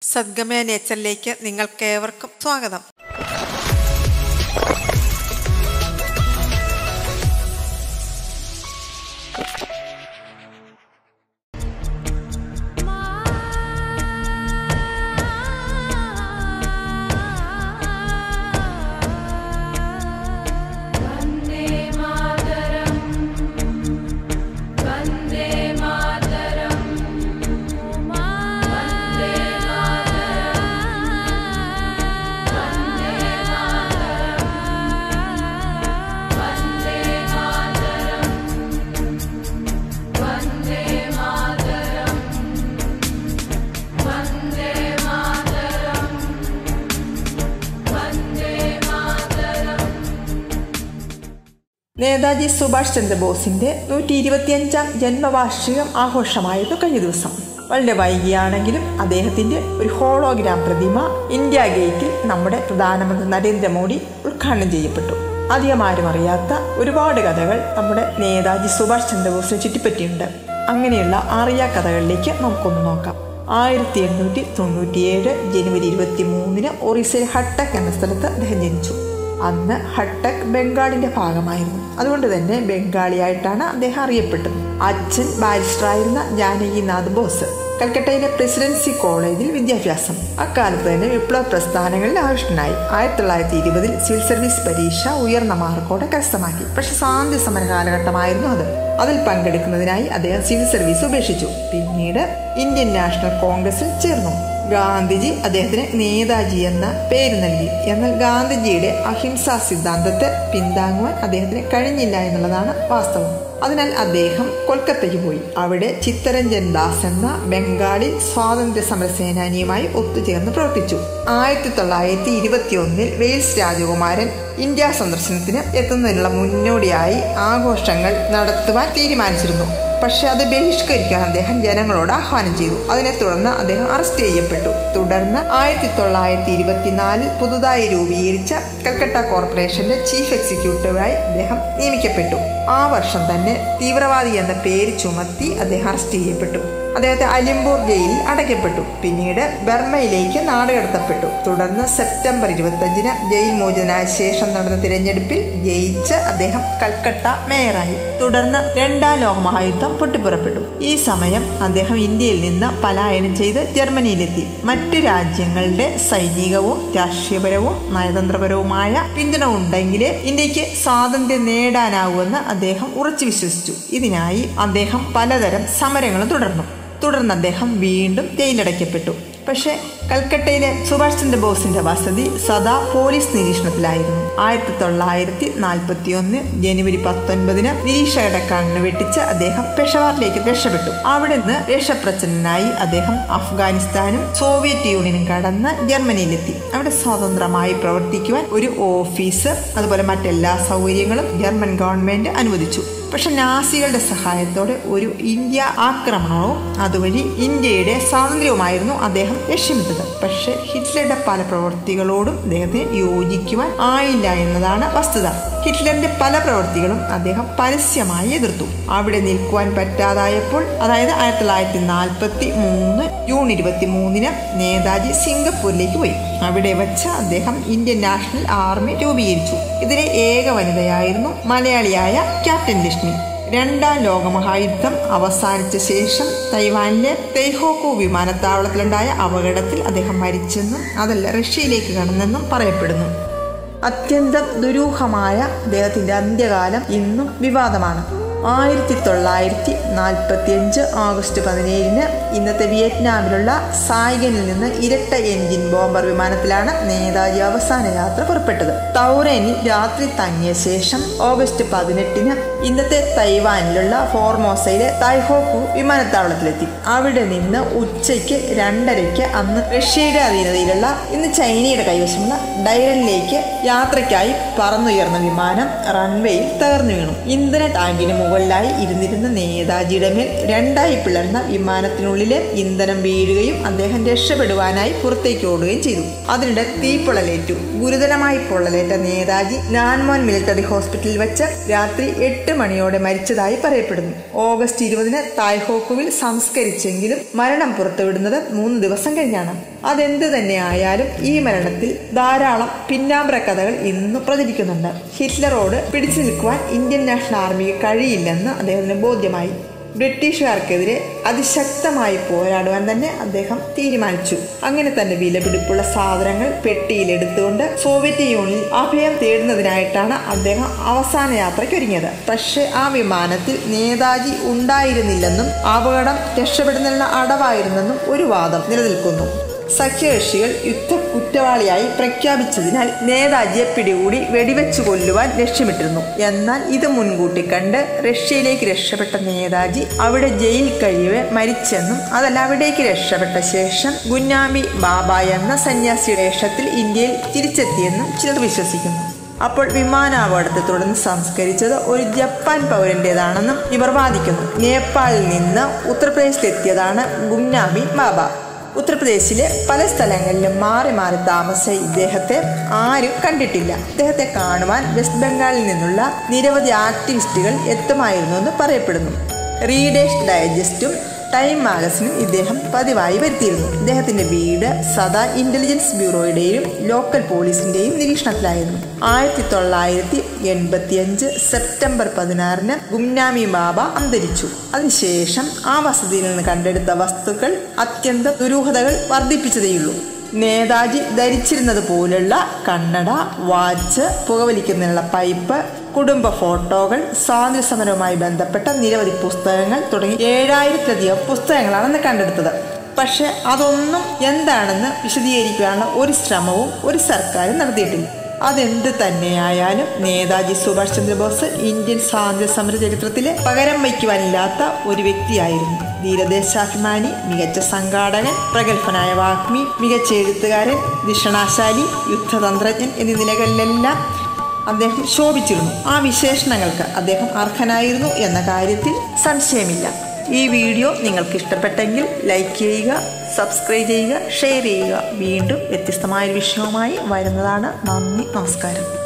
സദ്ഗമയ നേച്ചറിലേക്ക് നിങ്ങൾക്കേവർക്കും സ്വാഗതം वन्दे मातरम् वन्दे मातरम् वन्दे मातरम् वन्दे मातरम् वन्दे मातरम् वन्दे मातरम् वन्दे मातरम् वन्दे मातरम् നേതാജി സുഭാഷ് ചന്ദ്രബോസിന്റെ നൂറ്റി ഇരുപത്തിയഞ്ചാം ജന്മവാർഷികം ആഘോഷമായിരുന്നു കഴിഞ്ഞ ദിവസം വളരെ വൈകിയാണെങ്കിലും അദ്ദേഹത്തിന്റെ ഒരു ഹോളോഗ്രാം പ്രതിമ ഇന്ത്യ ഗേറ്റിൽ നമ്മുടെ പ്രധാനമന്ത്രി നരേന്ദ്രമോദി ഉദ്ഘാടനം ചെയ്യപ്പെട്ടു അധികം ആരും അറിയാത്ത ഒരുപാട് കഥകൾ നമ്മുടെ നേതാജി സുഭാഷ് ചന്ദ്രബോസിനെ ചുറ്റിപ്പറ്റിയുണ്ട് അങ്ങനെയുള്ള അറിയാ കഥകളിലേക്ക് നമുക്കൊന്ന് നോക്കാം ആയിരത്തി എണ്ണൂറ്റി തൊണ്ണൂറ്റിയേഴ് ജനുവരി ഇരുപത്തി മൂന്നിന് ഒറീസയിൽ ഹട്ടക് എന്ന സ്ഥലത്ത് അദ്ദേഹം ജനിച്ചു അന്ന് ഹട്ടക് ബംഗാളിന്റെ ഭാഗമായിരുന്നു അതുകൊണ്ട് തന്നെ ബംഗാളിയായിട്ടാണ് അദ്ദേഹം അറിയപ്പെട്ടത് അച്ഛൻ ബാരിസ്റ്ററായിരുന്ന ജാനകിനാഥ് ബോസ് കൽക്കട്ടയിലെ പ്രസിഡൻസി കോളേജിൽ വിദ്യാഭ്യാസം അക്കാലത്ത് തന്നെ വിപ്ലവ പ്രസ്ഥാനങ്ങളിൽ ആകൃഷ്ടനായി ആയിരത്തി തൊള്ളായിരത്തി ഇരുപതിൽ സിവിൽ സർവീസ് പരീക്ഷ ഉയർന്ന മാർക്കോടെ കരസ്ഥമാക്കി പക്ഷെ സാന്ധ്യ സമര കാലഘട്ടമായിരുന്നു അത് അതിൽ പങ്കെടുക്കുന്നതിനായി അദ്ദേഹം സിവിൽ സർവീസ് ഉപേക്ഷിച്ചു പിന്നീട് ഇന്ത്യൻ നാഷണൽ കോൺഗ്രസിൽ ചേർന്നു ഗാന്ധിജി അദ്ദേഹത്തിന് നേതാജി എന്ന പേര് നൽകി എന്നാൽ ഗാന്ധിജിയുടെ അഹിംസാ സിദ്ധാന്തത്തെ പിന്താങ്ങുവാൻ അദ്ദേഹത്തിന് കഴിഞ്ഞില്ല എന്നുള്ളതാണ് വാസ്തവം അതിനാൽ അദ്ദേഹം കൊൽക്കത്തയ്ക്ക് പോയി അവിടെ ചിത്തരഞ്ജൻ ദാസ് എന്ന ബംഗാളി സ്വാതന്ത്ര്യ സമര സേനാനിയുമായി ഒത്തുചേർന്ന് പ്രവർത്തിച്ചു ആയിരത്തി തൊള്ളായിരത്തി ഇരുപത്തി ഒന്നിൽ വെയിൽസ് രാജകുമാരൻ ഇന്ത്യ സന്ദർശനത്തിന് എത്തുന്നതിനുള്ള മുന്നോടിയായി ആഘോഷങ്ങൾ നടത്തുവാൻ തീരുമാനിച്ചിരുന്നു പക്ഷെ അത് ബഹിഷ്കരിക്കാൻ അദ്ദേഹം ജനങ്ങളോട് ആഹ്വാനം ചെയ്തു അതിനെ തുടർന്ന് അദ്ദേഹം അറസ്റ്റ് ചെയ്യപ്പെട്ടു തുടർന്ന് ആയിരത്തി തൊള്ളായിരത്തി ഇരുപത്തിനാലിൽ പുതുതായി രൂപീകരിച്ച കൽക്കട്ട കോർപ്പറേഷന്റെ ചീഫ് എക്സിക്യൂട്ടീവായി അദ്ദേഹം നിയമിക്കപ്പെട്ടു ആ വർഷം തന്നെ തീവ്രവാദി എന്ന പേര് ചുമത്തി അദ്ദേഹം അറസ്റ്റ് ചെയ്യപ്പെട്ടു അദ്ദേഹത്തെ അലിംപൂർ ജയിലിൽ അടയ്ക്കപ്പെട്ടു പിന്നീട് ബർമയിലേക്ക് നാടുകടത്തപ്പെട്ടു തുടർന്ന് സെപ്റ്റംബർ ഇരുപത്തഞ്ചിന് ജയിൽ മോചനായ ശേഷം നടന്ന തിരഞ്ഞെടുപ്പിൽ ജയിച്ച് അദ്ദേഹം കൽക്കട്ട മേയറായി തുടർന്ന് രണ്ടാം ലോകമഹായുദ്ധം പൊട്ടിപ്പുറപ്പെട്ടു ഈ സമയം അദ്ദേഹം ഇന്ത്യയിൽ നിന്ന് പലായനം ചെയ്ത് ജർമ്മനിയിലെത്തി മറ്റു രാജ്യങ്ങളുടെ സൈനികവും രാഷ്ട്രീയപരവും നയതന്ത്രപരവുമായ പിന്തുണ ഉണ്ടെങ്കിലേ ഇന്ത്യക്ക് സ്വാതന്ത്ര്യം നേടാനാവുമെന്ന് അദ്ദേഹം ഉറച്ചു വിശ്വസിച്ചു ഇതിനായി അദ്ദേഹം പലതരം സമരങ്ങളും തുടർന്നു തുടർന്ന് അദ്ദേഹം വീണ്ടും ജയിലടയ്ക്കപ്പെട്ടു പക്ഷേ കൽക്കട്ടയിലെ സുഭാഷ് ചന്ദ്രബോസിന്റെ വസതി സദാ പോലീസ് നിരീക്ഷണത്തിലായിരുന്നു ആയിരത്തി തൊള്ളായിരത്തി നാൽപ്പത്തി ഒന്ന് ജനുവരി പത്തൊൻപതിന് നിരീക്ഷകരുടെ കണ്ണ് വെട്ടിച്ച് അദ്ദേഹം പെഷവാറിലേക്ക് രക്ഷപ്പെട്ടു അവിടെ നിന്ന് രക്ഷപ്രച്ഛനായി അദ്ദേഹം അഫ്ഗാനിസ്ഥാനും സോവിയറ്റ് യൂണിയനും കടന്ന് ജർമ്മനിയിലെത്തി അവിടെ സ്വതന്ത്രമായി പ്രവർത്തിക്കുവാൻ ഒരു ഓഫീസ് അതുപോലെ മറ്റെല്ലാ സൗകര്യങ്ങളും ജർമ്മൻ ഗവൺമെന്റ് അനുവദിച്ചു പക്ഷെ നാസികളുടെ സഹായത്തോടെ ഒരു ഇന്ത്യ ആക്രമണവും അതുവഴി ഇന്ത്യയുടെ സ്വാതന്ത്ര്യവുമായിരുന്നു അദ്ദേഹം ലക്ഷ്യമിട്ടത് പക്ഷെ ഹിറ്റ്ലറുടെ പല പ്രവൃത്തികളോടും അദ്ദേഹത്തിന് യോജിക്കുവാൻ ആയില്ല എന്നതാണ് വസ്തുത ഹിറ്റ്ലറിന്റെ പല പ്രവൃത്തികളും അദ്ദേഹം പരസ്യമായി എതിർത്തു അവിടെ നിൽക്കുവാൻ പറ്റാതായപ്പോൾ അതായത് ആയിരത്തി തൊള്ളായിരത്തി നാൽപ്പത്തി മൂന്ന് ജൂൺ ഇരുപത്തി മൂന്നിന് നേതാജി സിംഗപ്പൂരിലേക്ക് പോയി അവിടെ വച്ച് അദ്ദേഹം ഇന്ത്യൻ നാഷണൽ ആർമി രൂപീകരിച്ചു ഇതിലെ ഏക വനിതയായിരുന്നു മലയാളിയായ ക്യാപ്റ്റൻ ലക്ഷ്മി രണ്ടാം ലോകമഹായുദ്ധം അവസാനിച്ച ശേഷം തൈവാനിലെ തെയ്ഹോക്കു വിമാനത്താവളത്തിലുണ്ടായ അപകടത്തിൽ അദ്ദേഹം മരിച്ചെന്നും അതല്ല റഷ്യയിലേക്ക് കടന്നെന്നും പറയപ്പെടുന്നു അത്യന്തം ദുരൂഹമായ അദ്ദേഹത്തിന്റെ അന്ത്യകാലം ഇന്നും വിവാദമാണ് ആയിരത്തി തൊള്ളായിരത്തി നാൽപ്പത്തിയഞ്ച് ഓഗസ്റ്റ് പതിനേഴിന് ഇന്നത്തെ വിയറ്റ്നാമിലുള്ള സായിഗനിൽ നിന്ന് ഇരട്ട എൻജിൻ ബോംബർ വിമാനത്തിലാണ് നേതാജി അവസാന യാത്ര പുറപ്പെട്ടത് തൗറേനിൽ രാത്രി തങ്ങിയ ശേഷം ഓഗസ്റ്റ് പതിനെട്ടിന് ഇന്നത്തെ തൈവാനിലുള്ള ഫോർമോസയിലെ തൈഹോക്കു വിമാനത്താവളത്തിലെത്തി അവിടെ നിന്ന് ഉച്ചയ്ക്ക് രണ്ടരയ്ക്ക് അന്ന് റഷ്യയുടെ അധീനതയിലുള്ള ഇന്ന് ചൈനയുടെ കൈവശമുള്ള ഡൈറനിലേക്ക് യാത്രയ്ക്കായി പറന്നുയർന്ന വിമാനം റൺവേയിൽ തകർന്നു വീണു ഇന്ധന ടാങ്കിന് മുകളിലായി ഇരുന്നിരുന്ന നേതാജിയുടെ മേൽ രണ്ടായി പിളർന്ന വിമാനത്തിനുള്ളിൽ ടാങ്കിനുള്ളിലെ ഇന്ധനം വീഴുകയും അദ്ദേഹം രക്ഷപ്പെടുവാനായി പുറത്തേക്ക് ഓടുകയും ചെയ്തു അതിനിടെ തീപ്പൊള്ളലേറ്റു ഗുരുതരമായി പൊള്ളലേറ്റ നേതാജി നാൻമോൻ മിലിറ്ററി ഹോസ്പിറ്റലിൽ വെച്ച് രാത്രി എട്ട് മണിയോടെ മരിച്ചതായി പറയപ്പെടുന്നു ഓഗസ്റ്റ് ഇരുപതിന് തായ്ഹോക്കുവിൽ സംസ്കരിച്ചെങ്കിലും മരണം പുറത്തുവിടുന്നത് മൂന്ന് ദിവസം കഴിഞ്ഞാണ് അതെന്ത് തന്നെ ആയാലും ഈ മരണത്തിൽ ധാരാളം പിന്നാമ്പര കഥകൾ ഇന്ന് പ്രചരിക്കുന്നുണ്ട് ഹിറ്റ്ലറോട് പിടിച്ചു നിൽക്കുവാൻ ഇന്ത്യൻ നാഷണൽ ആർമിക്ക് കഴിയില്ലെന്ന് അദ്ദേഹത്തിന് ബോധ്യമായി ബ്രിട്ടീഷുകാർക്കെതിരെ അതിശക്തമായി പോരാടുവാൻ തന്നെ അദ്ദേഹം തീരുമാനിച്ചു അങ്ങനെ തന്നെ വിലപിടിപ്പുള്ള സാധനങ്ങൾ പെട്ടിയിലെടുത്തുകൊണ്ട് സോവിയറ്റ് യൂണിയനിൽ അഭയം തേടുന്നതിനായിട്ടാണ് അദ്ദേഹം അവസാന യാത്രയ്ക്ക് ഒരുങ്ങിയത് പക്ഷേ ആ വിമാനത്തിൽ നേതാജി ഉണ്ടായിരുന്നില്ലെന്നും അപകടം രക്ഷപ്പെടുന്നതിനുള്ള അടവായിരുന്നെന്നും ഒരു വാദം നിലനിൽക്കുന്നു സഖ്യകക്ഷികൾ യുദ്ധ കുറ്റവാളിയായി പ്രഖ്യാപിച്ചതിനാൽ നേതാജിയെ പിടികൂടി വെടിവെച്ച് കൊല്ലുവാൻ ലക്ഷ്യമിട്ടിരുന്നു എന്നാൽ ഇത് മുൻകൂട്ടി കണ്ട് റഷ്യയിലേക്ക് രക്ഷപ്പെട്ട നേതാജി അവിടെ ജയിൽ കഴിയവെ മരിച്ചെന്നും അതല്ല അവിടേക്ക് രക്ഷപ്പെട്ട ശേഷം ഗുന്നാമി ബാബ എന്ന സന്യാസിയുടെ വേഷത്തിൽ ഇന്ത്യയിൽ തിരിച്ചെത്തിയെന്നും ചിലർ വിശ്വസിക്കുന്നു അപ്പോൾ വിമാനാപകടത്തെ തുടർന്ന് സംസ്കരിച്ചത് ഒരു ജപ്പാൻ പൗരന്റേതാണെന്നും ഇവർ വാദിക്കുന്നു നേപ്പാളിൽ നിന്ന് ഉത്തർപ്രദേശിലെത്തിയതാണ് ഗുംനാമി ബാബ ഉത്തർപ്രദേശിലെ പല സ്ഥലങ്ങളിലും മാറി മാറി താമസിച്ച ഇദ്ദേഹത്തെ ആരും കണ്ടിട്ടില്ല ഇദ്ദേഹത്തെ കാണുവാൻ വെസ്റ്റ് ബംഗാളിൽ നിന്നുള്ള നിരവധി ആക്ടിവിസ്റ്റുകൾ എത്തുമായിരുന്നു എന്ന് പറയപ്പെടുന്നു റീഡേഴ്സ് ഡൈജസ്റ്റും ടൈം മാഗസിനും ഇദ്ദേഹം പതിവായി വരുത്തിയിരുന്നു ഇദ്ദേഹത്തിന്റെ വീട് സദാ ഇന്റലിജൻസ് ബ്യൂറോയുടെയും ലോക്കൽ പോലീസിന്റെയും നിരീക്ഷണത്തിലായിരുന്നു ആയിരത്തി തൊള്ളായിരത്തി എൺപത്തിയഞ്ച് സെപ്റ്റംബർ പതിനാറിന് ഗുംനാമി ബാബ അന്തരിച്ചു അതിനുശേഷം ആ വസതിയിൽ നിന്ന് കണ്ടെടുത്ത വസ്തുക്കൾ അത്യന്തം ദുരൂഹതകൾ വർദ്ധിപ്പിച്ചതേയുള്ളൂ നേതാജി ധരിച്ചിരുന്നത് പോലുള്ള കണ്ണട വാച്ച് പുകവലിക്കുന്നതിനുള്ള പൈപ്പ് കുടുംബ ഫോട്ടോകൾ സ്വാതന്ത്ര്യ സമരവുമായി ബന്ധപ്പെട്ട നിരവധി പുസ്തകങ്ങൾ തുടങ്ങി ഏഴായിരത്തിലധികം പുസ്തകങ്ങളാണ് അന്ന് കണ്ടെടുത്തത് പക്ഷെ അതൊന്നും എന്താണെന്ന് വിശദീകരിക്കാനുള്ള ഒരു ശ്രമവും ഒരു സർക്കാരും നടത്തിയിട്ടില്ല അതെന്ത് തന്നെയായാലും നേതാജി സുഭാഷ് ചന്ദ്രബോസ് ഇന്ത്യൻ സ്വാതന്ത്ര്യ സമര ചരിത്രത്തിലെ പകരം വയ്ക്കുവാനില്ലാത്ത ഒരു വ്യക്തിയായിരുന്നു ധീരദേശാഭിമാനി മികച്ച സംഘാടകൻ പ്രഗത്ഭനായ വാഗ്മി മികച്ച എഴുത്തുകാരൻ ദിഷണാശാലി യുദ്ധതന്ത്രജ്ഞൻ എന്നീ നിലകളിലെല്ലാം അദ്ദേഹം ശോഭിച്ചിരുന്നു ആ വിശേഷണങ്ങൾക്ക് അദ്ദേഹം അർഹനായിരുന്നു എന്ന കാര്യത്തിൽ സംശയമില്ല ഈ വീഡിയോ നിങ്ങൾക്ക് ഇഷ്ടപ്പെട്ടെങ്കിൽ ലൈക്ക് ചെയ്യുക സബ്സ്ക്രൈബ് ചെയ്യുക ഷെയർ ചെയ്യുക വീണ്ടും വ്യത്യസ്തമായ ഒരു വിഷയവുമായി വരുന്നതാണ് നന്ദി നമസ്കാരം